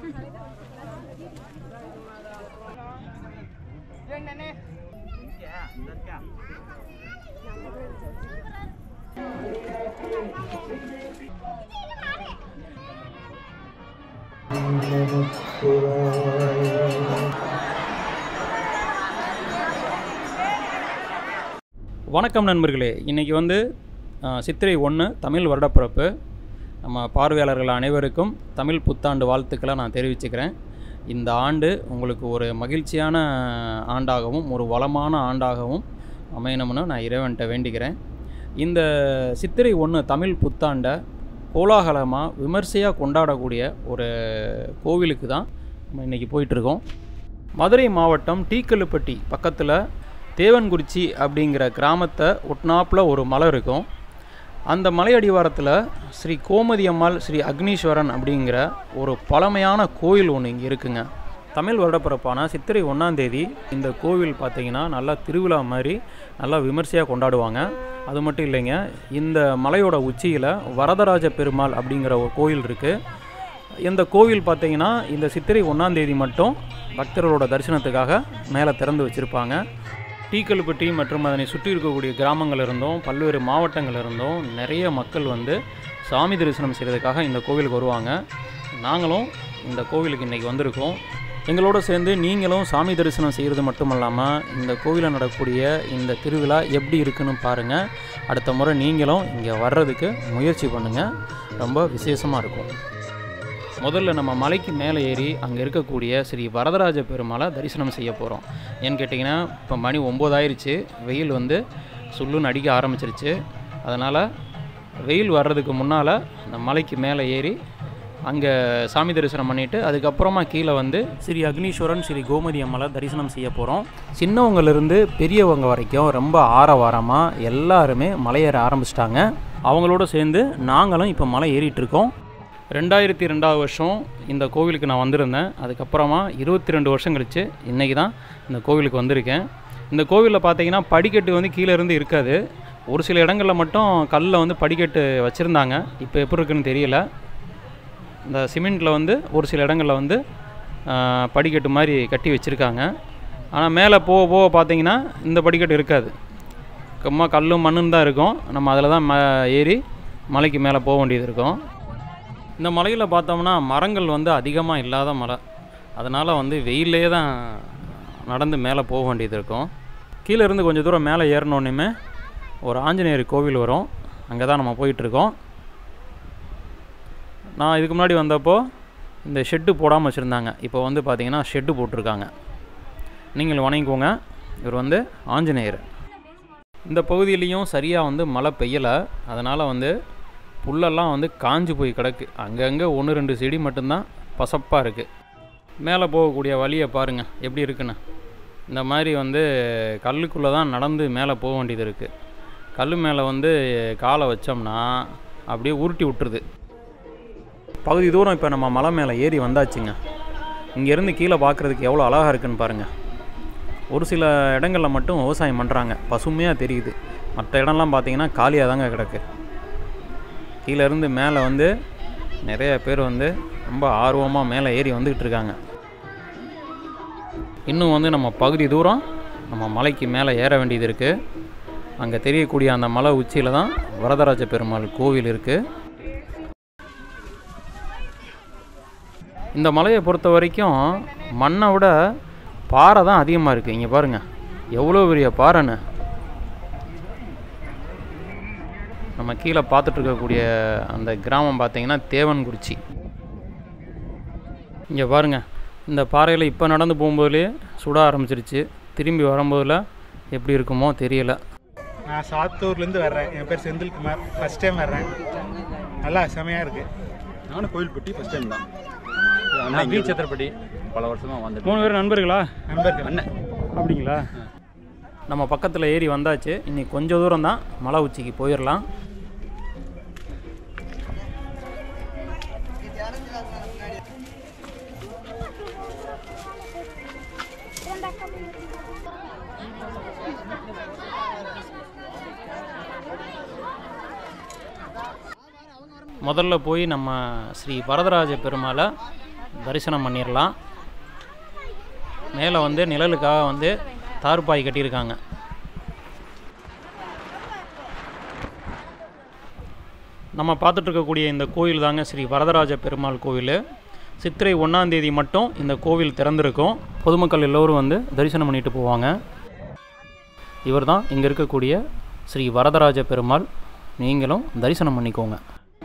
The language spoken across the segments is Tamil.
வணக்கம் நண்பர்களே இன்றைக்கி வந்து அஹ், சித்திரை ஒன்று தமிழ் வருடப்பிறப்பு நம்ம பார்வையாளர்கள் அனைவருக்கும் தமிழ் புத்தாண்டு வாழ்த்துக்களை நான் தெரிவிச்சுக்கிறேன் இந்த ஆண்டு உங்களுக்கு ஒரு மகிழ்ச்சியான ஆண்டாகவும் ஒரு வளமான ஆண்டாகவும் அமையணும்னு நான் இறைவன்கிட்ட வேண்டிக்கிறேன் இந்த சித்திரை ஒன்று தமிழ் புத்தாண்டை கோலாகலமாக விமர்சையாக கொண்டாடக்கூடிய ஒரு கோவிலுக்கு தான் நம்ம இன்றைக்கி போயிட்டுருக்கோம் மதுரை மாவட்டம் டீக்கல்லுப்பட்டி பக்கத்தில் தேவன்குறிச்சி அப்படிங்கிற கிராமத்தை ஒட்டினாப்பில் ஒரு மலை இருக்கும் அந்த மலை அடிவாரத்தில் ஸ்ரீ கோமதி அம்மாள் ஸ்ரீ அக்னீஸ்வரன் அப்படிங்கிற ஒரு பழமையான கோயில் ஒன்று இங்கே இருக்குங்க தமிழ் வருடப்பிறப்பான சித்திரை ஒன்றாந்தேதி இந்த கோவில் பார்த்தீங்கன்னா நல்லா திருவிழா மாதிரி நல்லா விமர்சையாக கொண்டாடுவாங்க அது மட்டும் இல்லைங்க இந்த மலையோட உச்சியில் வரதராஜ பெருமாள் அப்படிங்கிற ஒரு கோயில் இருக்குது இந்த கோவில் பார்த்தீங்கன்னா இந்த சித்திரை ஒன்றாந்தேதி மட்டும் பக்தர்களோட தரிசனத்துக்காக மேலே திறந்து வச்சுருப்பாங்க டீக்கல்பட்டி மற்றும் அதனை சுற்றி இருக்கக்கூடிய கிராமங்கள் இருந்தும் பல்வேறு மாவட்டங்கள் இருந்தும் நிறைய மக்கள் வந்து சாமி தரிசனம் செய்கிறதுக்காக இந்த கோவிலுக்கு வருவாங்க நாங்களும் இந்த கோவிலுக்கு இன்றைக்கி வந்திருக்கோம் எங்களோட சேர்ந்து நீங்களும் சாமி தரிசனம் செய்கிறது மட்டும் இல்லாமல் இந்த கோவிலில் நடக்கக்கூடிய இந்த திருவிழா எப்படி இருக்குன்னு பாருங்கள் அடுத்த முறை நீங்களும் இங்கே வர்றதுக்கு முயற்சி பண்ணுங்கள் ரொம்ப விசேஷமாக இருக்கும் முதல்ல நம்ம மலைக்கு மேலே ஏறி அங்கே இருக்கக்கூடிய ஸ்ரீ வரதராஜ பெருமாளை தரிசனம் செய்ய போகிறோம் ஏன்னு கேட்டிங்கன்னா இப்போ மணி ஒம்போதாயிருச்சு வெயில் வந்து சுள்ளுன்னு அடிக்க ஆரம்பிச்சிருச்சு அதனால் வெயில் வர்றதுக்கு முன்னால் இந்த மலைக்கு மேலே ஏறி அங்கே சாமி தரிசனம் பண்ணிவிட்டு அதுக்கப்புறமா கீழே வந்து ஸ்ரீ அக்னீஸ்வரன் ஸ்ரீ கோமதி அம்மலை தரிசனம் செய்ய போகிறோம் சின்னவங்கலேருந்து பெரியவங்க வரைக்கும் ரொம்ப ஆரவாரமாக எல்லாருமே மலையேற ஆரம்பிச்சிட்டாங்க அவங்களோட சேர்ந்து நாங்களும் இப்போ மலை ஏறிட்டு இருக்கோம் ரெண்டாயிரத்தி ரெண்டாவது வருஷம் இந்த கோவிலுக்கு நான் வந்திருந்தேன் அதுக்கப்புறமா இருபத்தி ரெண்டு வருஷம் கழிச்சு இன்றைக்கி தான் இந்த கோவிலுக்கு வந்திருக்கேன் இந்த கோவிலில் பார்த்தீங்கன்னா படிக்கட்டு வந்து கீழே இருந்து இருக்காது ஒரு சில இடங்களில் மட்டும் கல்லில் வந்து படிக்கட்டு வச்சுருந்தாங்க இப்போ எப்படி இருக்குன்னு தெரியல இந்த சிமெண்ட்டில் வந்து ஒரு சில இடங்களில் வந்து ஆ, படிக்கட்டு மாதிரி கட்டி வச்சுருக்காங்க ஆனால் மேலே போக போக பார்த்தீங்கன்னா இந்த படிக்கட்டு இருக்காது சும்மா கல்லும் மண்ணும் தான் இருக்கும் நம்ம அதில் தான் ம ஏறி மலைக்கு மேலே போக வேண்டியது இருக்கும் இந்த மலையில் பார்த்தோம்னா மரங்கள் வந்து அதிகமாக இல்லாத மலை அதனால் வந்து வெயிலே தான் நடந்து மேலே போக வேண்டியது இருக்கும் கீழே இருந்து கொஞ்சம் தூரம் மேலே ஏறினோன்னுமே ஒரு ஆஞ்சநேயர் கோவில் வரும் அங்கே தான் நம்ம போயிட்டுருக்கோம் நான் இதுக்கு முன்னாடி வந்தப்போ இந்த ஷெட்டு போடாமல் வச்சுருந்தாங்க இப்போ வந்து பார்த்தீங்கன்னா ஷெட்டு போட்டிருக்காங்க நீங்கள் வணங்கிக்கோங்க இவர் வந்து ஆஞ்சநேயர் இந்த பகுதியிலையும் சரியாக வந்து மழை பெய்யலை அதனால் வந்து புல்லெல்லாம் வந்து காஞ்சு போய் கிடக்கு அங்கங்கே ஒன்று ரெண்டு செடி மட்டும்தான் பசப்பாக இருக்குது மேலே போகக்கூடிய வழியை பாருங்கள் எப்படி இருக்குன்னு இந்த மாதிரி வந்து கல்லுக்குள்ளே தான் நடந்து மேலே போக வேண்டியது இருக்குது கல் மேலே வந்து காலை வச்சோம்னா அப்படியே உருட்டி விட்டுருது பகுதி தூரம் இப்போ நம்ம மலை மேலே ஏறி வந்தாச்சுங்க இங்கேருந்து கீழே பார்க்குறதுக்கு எவ்வளோ அழகாக இருக்குன்னு பாருங்கள் ஒரு சில இடங்களில் மட்டும் விவசாயம் பண்ணுறாங்க பசுமையாக தெரியுது மற்ற இடம்லாம் பார்த்தீங்கன்னா காலியாக தாங்க கிடக்கு கீழே இருந்து மேலே வந்து நிறைய பேர் வந்து ரொம்ப ஆர்வமாக மேலே ஏறி வந்துக்கிட்டு இருக்காங்க இன்னும் வந்து நம்ம பகுதி தூரம் நம்ம மலைக்கு மேலே ஏற வேண்டியது இருக்குது அங்கே தெரியக்கூடிய அந்த மலை உச்சியில் தான் வரதராஜ பெருமாள் கோவில் இருக்குது இந்த மலையை பொறுத்த வரைக்கும் மண்ணை விட பாறை தான் அதிகமாக இருக்குது இங்கே பாருங்கள் எவ்வளோ பெரிய பாறைன்னு நம்ம கீழே பார்த்துட்டு இருக்கக்கூடிய அந்த கிராமம் பார்த்தீங்கன்னா தேவன்குறிச்சி இங்கே பாருங்கள் இந்த பாறையில் இப்போ நடந்து போகும்போதுலேயே சுட ஆரம்பிச்சிருச்சு திரும்பி வரும்போதில் எப்படி இருக்குமோ தெரியல நான் சாத்தூர்லேருந்து வர்றேன் என் பேர் செந்தில்குமார் ஃபஸ்ட் டைம் வர்றேன் நல்லா செமையாக இருக்குது நானும் கோயில்பட்டி ஃபர்ஸ்ட் டைம் தான் நான் வி சத்திரப்பட்டி பல வருஷமா வந்துட்டு மூணு பேர் நண்பர்களா நண்பர்கள் அண்ணன் அப்படிங்களா நம்ம பக்கத்தில் ஏறி வந்தாச்சு இன்னைக்கு கொஞ்சம் தூரம் தான் மலை உச்சிக்கு போயிடலாம் முதல்ல போய் நம்ம ஸ்ரீ வரதராஜ பெருமாளை தரிசனம் பண்ணிடலாம் மேலே வந்து நிழலுக்காக வந்து தார்பாய் கட்டியிருக்காங்க நம்ம பார்த்துட்டு இருக்கக்கூடிய இந்த கோயில் தாங்க ஸ்ரீ வரதராஜ பெருமாள் கோவில் சித்திரை ஒன்றாம் தேதி மட்டும் இந்த கோவில் திறந்திருக்கும் பொதுமக்கள் எல்லோரும் வந்து தரிசனம் பண்ணிட்டு போவாங்க இவர் தான் இங்கே இருக்கக்கூடிய ஸ்ரீ வரதராஜ பெருமாள் நீங்களும் தரிசனம் பண்ணிக்கோங்க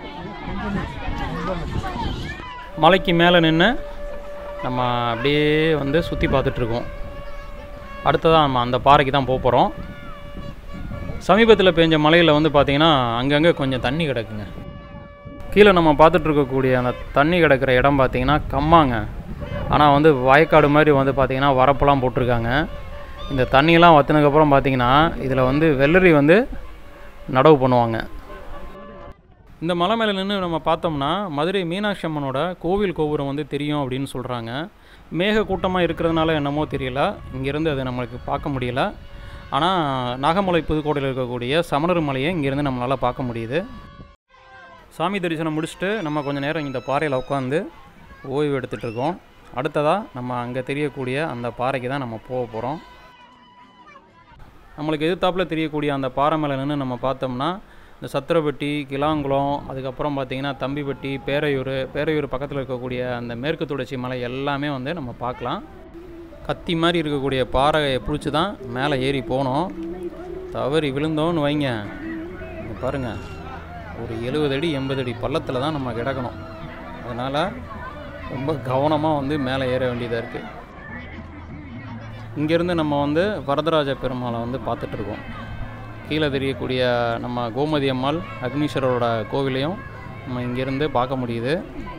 மலைக்கு மேலே நின்று நம்ம அப்படியே வந்து சுற்றி பார்த்துட்ருக்கோம் அடுத்ததாக நம்ம அந்த பாறைக்கு தான் போக போகிறோம் சமீபத்தில் பெஞ்ச மலையில் வந்து பார்த்திங்கன்னா அங்கங்கே கொஞ்சம் தண்ணி கிடக்குங்க கீழே நம்ம பார்த்துட்டு இருக்கக்கூடிய அந்த தண்ணி கிடக்கிற இடம் பார்த்திங்கன்னா கம்மாங்க ஆனால் வந்து வயக்காடு மாதிரி வந்து பார்த்திங்கன்னா வரப்பெல்லாம் போட்டிருக்காங்க இந்த தண்ணியெல்லாம் வற்றினதுக்கப்புறம் பார்த்திங்கன்னா இதில் வந்து வெள்ளரி வந்து நடவு பண்ணுவாங்க இந்த மலை மேலே நின்று நம்ம பார்த்தோம்னா மதுரை மீனாட்சி அம்மனோட கோவில் கோபுரம் வந்து தெரியும் அப்படின்னு சொல்கிறாங்க மேக கூட்டமாக இருக்கிறதுனால என்னமோ தெரியல இங்கேருந்து அதை நம்மளுக்கு பார்க்க முடியல ஆனால் நாகமலை புதுக்கோட்டையில் இருக்கக்கூடிய சமணர் மலையை இங்கேருந்து நம்மளால் பார்க்க முடியுது சாமி தரிசனம் முடிச்சுட்டு நம்ம கொஞ்சம் நேரம் இந்த பாறையில் உட்காந்து ஓய்வு எடுத்துகிட்டு இருக்கோம் அடுத்ததாக நம்ம அங்கே தெரியக்கூடிய அந்த பாறைக்கு தான் நம்ம போக போகிறோம் நம்மளுக்கு எதிர்த்தாப்பில் தெரியக்கூடிய அந்த பாறை மேலே நின்று நம்ம பார்த்தோம்னா இந்த சத்திரப்பட்டி கிளாங்குளம் அதுக்கப்புறம் பார்த்திங்கன்னா தம்பிப்பட்டி பேரையூர் பேரையூர் பக்கத்தில் இருக்கக்கூடிய அந்த மேற்கு தொடர்ச்சி மலை எல்லாமே வந்து நம்ம பார்க்கலாம் கத்தி மாதிரி இருக்கக்கூடிய பாறையை பிடிச்சி தான் மேலே ஏறி போனோம் தவறி விழுந்தோன்னு வைங்க இங்க பாருங்கள் ஒரு எழுபது அடி எண்பது அடி பள்ளத்தில் தான் நம்ம கிடக்கணும் அதனால் ரொம்ப கவனமாக வந்து மேலே ஏற வேண்டியதாக இருக்குது இங்கேருந்து நம்ம வந்து வரதராஜ பெருமாளை வந்து பார்த்துட்ருக்கோம் கீழே தெரியக்கூடிய நம்ம கோமதி அம்மாள் அக்னீஸ்வரரோட கோவிலையும் நம்ம இங்கேருந்து பார்க்க முடியுது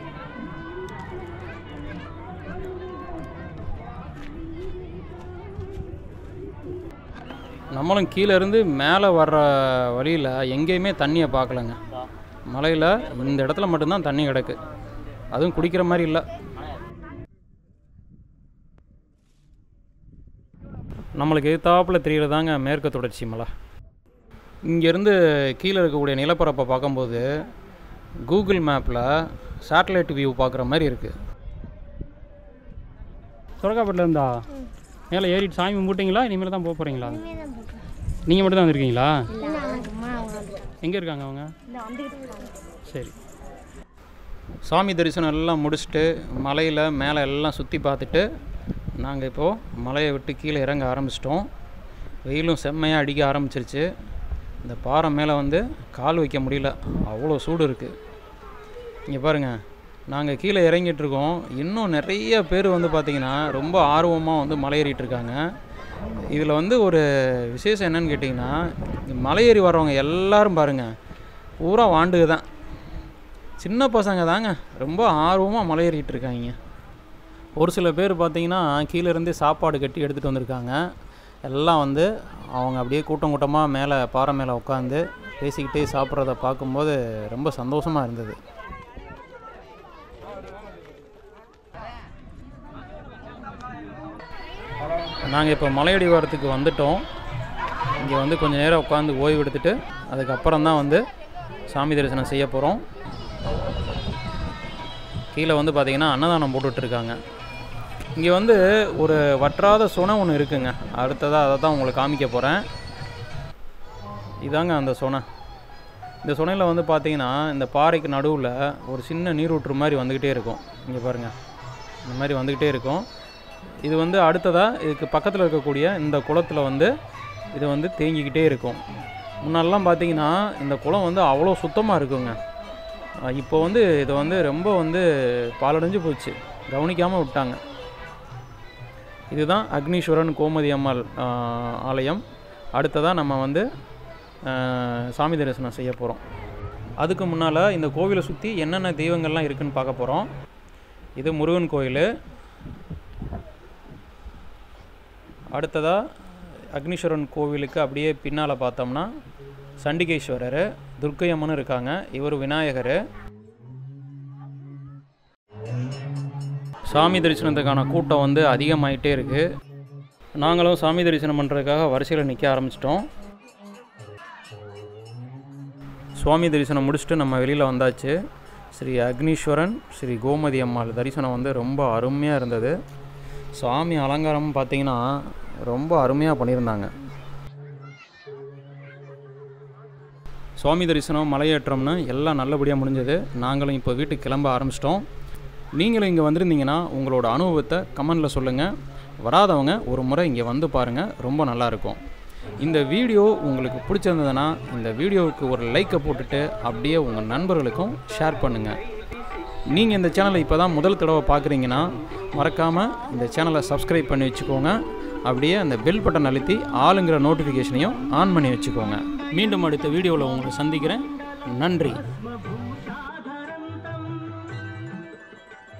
நம்மளும் கீழே இருந்து மேலே வர்ற வழியில் எங்கேயுமே தண்ணியை பார்க்கலங்க மலையில் இந்த இடத்துல மட்டும்தான் தண்ணி கிடக்கு அதுவும் குடிக்கிற மாதிரி இல்லை நம்மளுக்கு எதிர்த்தாப்பில் தெரியறதாங்க மேற்கு தொடர்ச்சி மலை இங்கேருந்து கீழே இருக்கக்கூடிய நிலப்பரப்பை பார்க்கும்போது கூகுள் மேப்பில் சேட்டலைட் வியூ பார்க்குற மாதிரி இருக்குது சுரக்காப்பட்டில் இருந்தா மேலே ஏறிட்டு சாமி கும்பிட்டீங்களா இனிமேல் தான் போக போகிறீங்களா நீங்கள் மட்டும் தான் வந்திருக்கீங்களா எங்கே இருக்காங்க அவங்க சரி சாமி தரிசனம் எல்லாம் முடிச்சுட்டு மலையில் மேலே எல்லாம் சுற்றி பார்த்துட்டு நாங்கள் இப்போது மலையை விட்டு கீழே இறங்க ஆரம்பிச்சிட்டோம் வெயிலும் செம்மையாக அடிக்க ஆரம்பிச்சிருச்சு இந்த பாறை மேலே வந்து கால் வைக்க முடியல அவ்வளோ சூடு இருக்குது இங்கே பாருங்கள் நாங்கள் கீழே இறங்கிட்டு இருக்கோம் இன்னும் நிறைய பேர் வந்து பார்த்திங்கன்னா ரொம்ப ஆர்வமாக வந்து மலையேறிட்டு இருக்காங்க இதில் வந்து ஒரு விசேஷம் என்னன்னு கேட்டிங்கன்னா இந்த மலையேறி வர்றவங்க எல்லாரும் பாருங்கள் பூரா வாண்டுக தான் சின்ன பசங்க தாங்க ரொம்ப ஆர்வமாக மலையேறிட்டு இருக்காங்க ஒரு சில பேர் பார்த்தீங்கன்னா கீழே இருந்து சாப்பாடு கட்டி எடுத்துகிட்டு வந்திருக்காங்க எல்லாம் வந்து அவங்க அப்படியே கூட்டம் கூட்டமாக மேலே பாறை மேலே உட்காந்து பேசிக்கிட்டே சாப்பிட்றத பார்க்கும்போது ரொம்ப சந்தோஷமாக இருந்தது நாங்கள் இப்போ மலையடிவாரத்துக்கு வந்துட்டோம் இங்கே வந்து கொஞ்சம் நேரம் உட்காந்து ஓய்வு எடுத்துட்டு அதுக்கப்புறம் தான் வந்து சாமி தரிசனம் செய்ய போகிறோம் கீழே வந்து பார்த்திங்கன்னா அன்னதானம் போட்டுட்ருக்காங்க இங்கே வந்து ஒரு வற்றாத சுனை ஒன்று இருக்குங்க அடுத்ததாக அதை தான் உங்களுக்கு காமிக்க போகிறேன் இதாங்க அந்த சுனை இந்த சுனையில் வந்து பார்த்தீங்கன்னா இந்த பாறைக்கு நடுவில் ஒரு சின்ன நீரூற்று மாதிரி வந்துக்கிட்டே இருக்கும் இங்கே பாருங்கள் இந்த மாதிரி வந்துக்கிட்டே இருக்கும் இது வந்து அடுத்ததாக இதுக்கு பக்கத்தில் இருக்கக்கூடிய இந்த குளத்தில் வந்து இது வந்து தேங்கிக்கிட்டே இருக்கும் முன்னாடிலாம் பார்த்தீங்கன்னா இந்த குளம் வந்து அவ்வளோ சுத்தமாக இருக்குங்க அஹ் இப்போ வந்து இது வந்து ரொம்ப வந்து பாலடைஞ்சு போச்சு கவனிக்காமல் விட்டாங்க இதுதான் அக்னீஸ்வரன் கோமதி அம்மாள் ஆஹ், ஆலயம் அடுத்ததாக நம்ம வந்து ஆஹ், சாமி தரிசனம் செய்ய போகிறோம் அதுக்கு முன்னால் இந்த கோவிலை சுற்றி என்னென்ன தெய்வங்கள்லாம் இருக்குன்னு பார்க்க போகிறோம் இது முருகன் கோயில் அடுத்ததாக அக்னீஸ்வரன் கோவிலுக்கு அப்படியே பின்னால் பார்த்தோம்னா சண்டிகேஸ்வரர் துர்க்கை அம்மனும் இருக்காங்க இவர் விநாயகர் சாமி தரிசனத்துக்கான கூட்டம் வந்து அதிகமாயிட்டே இருக்குது நாங்களும் சாமி தரிசனம் பண்ணுறதுக்காக வரிசையில் நிற்க ஆரம்பிச்சிட்டோம் சுவாமி தரிசனம் முடிச்சுட்டு நம்ம வெளியில் வந்தாச்சு ஸ்ரீ அக்னீஸ்வரன் ஸ்ரீ கோமதி அம்மாள் தரிசனம் வந்து ரொம்ப அருமையாக இருந்தது சுவாமி அலங்காரம் பார்த்தீங்கன்னா ரொம்ப அருமையாக பண்ணியிருந்தாங்க சுவாமி தரிசனம் மலையேற்றம்னு எல்லாம் நல்லபடியாக முடிஞ்சது நாங்களும் இப்போ வீட்டுக்கு கிளம்ப ஆரம்பிச்சிட்டோம் நீங்களும் இங்கே வந்திருந்தீங்கன்னா உங்களோட அனுபவத்தை கமெண்டில் சொல்லுங்கள் வராதவங்க ஒரு முறை இங்கே வந்து பாருங்கள் ரொம்ப நல்லாயிருக்கும் இந்த வீடியோ உங்களுக்கு பிடிச்சிருந்ததுன்னா இந்த வீடியோவுக்கு ஒரு லைக்கை போட்டுட்டு அப்படியே உங்கள் நண்பர்களுக்கும் ஷேர் பண்ணுங்கள் நீங்கள் இந்த சேனலை இப்போ தான் முதல் தடவை பார்க்குறீங்கன்னா மறக்காமல் இந்த சேனலை சப்ஸ்கிரைப் பண்ணி வச்சுக்கோங்க அப்படியே அந்த பெல் பட்டன் அழுத்தி ஆளுங்கிற நோட்டிஃபிகேஷனையும் ஆன் பண்ணி வச்சுக்கோங்க மீண்டும் அடுத்த வீடியோவில் உங்களை சந்திக்கிறேன் நன்றி